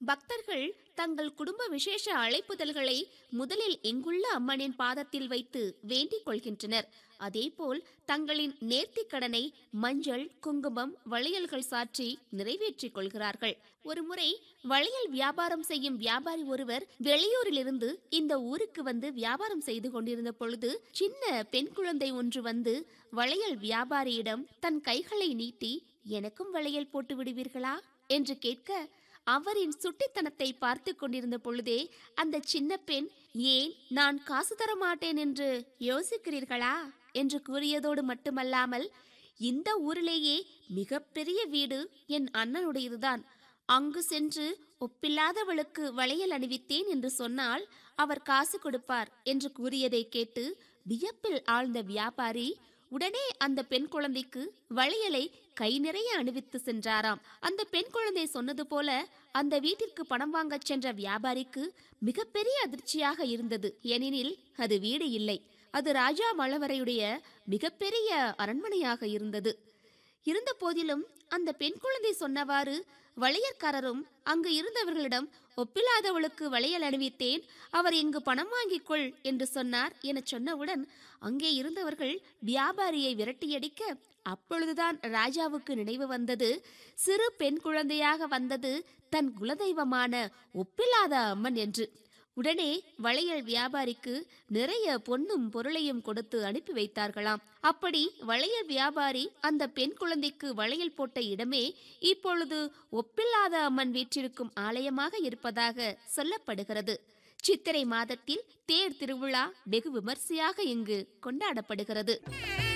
பக்தர்கள் தங்கள் குடும்ப விசேஷ அழைப்புதல்களை முதலில் இங்குள்ள அம்மனின் பாதத்தில் வைத்து வேண்டிக் கொள்கின்றனர் அதேபோல் தங்களின் நேர்த்திக் கடனை மஞ்சள் குங்குமம் வளையல்கள் சாற்றி நிறைவேற்றிக் கொள்கிறார்கள் ஒருமுறை வளையல் வியாபாரம் செய்யும் வியாபாரி ஒருவர் வெளியூரிலிருந்து இந்த ஊருக்கு வந்து வியாபாரம் செய்து கொண்டிருந்த பொழுது சின்ன பெண் குழந்தை ஒன்று வந்து வளையல் வியாபாரியிடம் தன் கைகளை நீட்டி எனக்கும் வளையல் போட்டு விடுவீர்களா என்று கேட்க அவரின் சுட்டித்தனத்தை பார்த்து கொண்டிருந்த பொழுதே அந்த சின்ன பெண் ஏன் நான் காசு தர மாட்டேன் என்று யோசிக்கிறீர்களா என்று கூறியதோடு மட்டுமல்லாமல் இந்த ஊரிலேயே மிகப்பெரிய வீடு என் அண்ணனுடையதுதான் அங்கு சென்று ஒப்பில்லாதவளுக்கு வளையல் அணிவித்தேன் என்று சொன்னால் அவர் காசு கொடுப்பார் என்று கூறியதை கேட்டு வியப்பில் ஆழ்ந்த வியாபாரி உடனே அந்த பெண் குழந்தைக்கு வளையலை கை நிறைய அணிவித்து சென்றாராம் அந்த பெண் குழந்தை சொன்னது போல அந்த வீட்டிற்கு பணம் வாங்கச் சென்ற வியாபாரிக்கு மிகப்பெரிய அதிர்ச்சியாக இருந்தது ஏனெனில் அது வீடு இல்லை அது ராஜா மலவரையுடைய மிகப்பெரிய அரண்மனையாக இருந்தது இருந்த போதிலும் அந்த பெண் குழந்தை சொன்னவாறு வளையற்காரரும் அங்கு இருந்தவர்களிடம் ஒப்பில்லாதவளுக்கு வளையல் அணிவித்தேன் அவர் இங்கு பணம் வாங்கிக் கொள் என்று சொன்னார் எனச் சொன்னவுடன் அங்கே இருந்தவர்கள் வியாபாரியை விரட்டியடிக்க அப்பொழுதுதான் ராஜாவுக்கு நினைவு வந்தது சிறு பெண் குழந்தையாக வந்தது தன் குலதெய்வமான ஒப்பில்லாத அம்மன் என்று உடனே வளையல் வியாபாரிக்கு நிறைய பொன்னும் பொருளையும் கொடுத்து அனுப்பி வைத்தார்களாம் அப்படி வளையல் வியாபாரி அந்த பெண் குழந்தைக்கு வளையல் போட்ட இடமே இப்பொழுது ஒப்பில்லாத அம்மன் வீற்றிருக்கும் ஆலயமாக இருப்பதாக சொல்லப்படுகிறது சித்திரை மாதத்தில் தேர் திருவிழா வெகு விமர்சையாக இங்கு கொண்டாடப்படுகிறது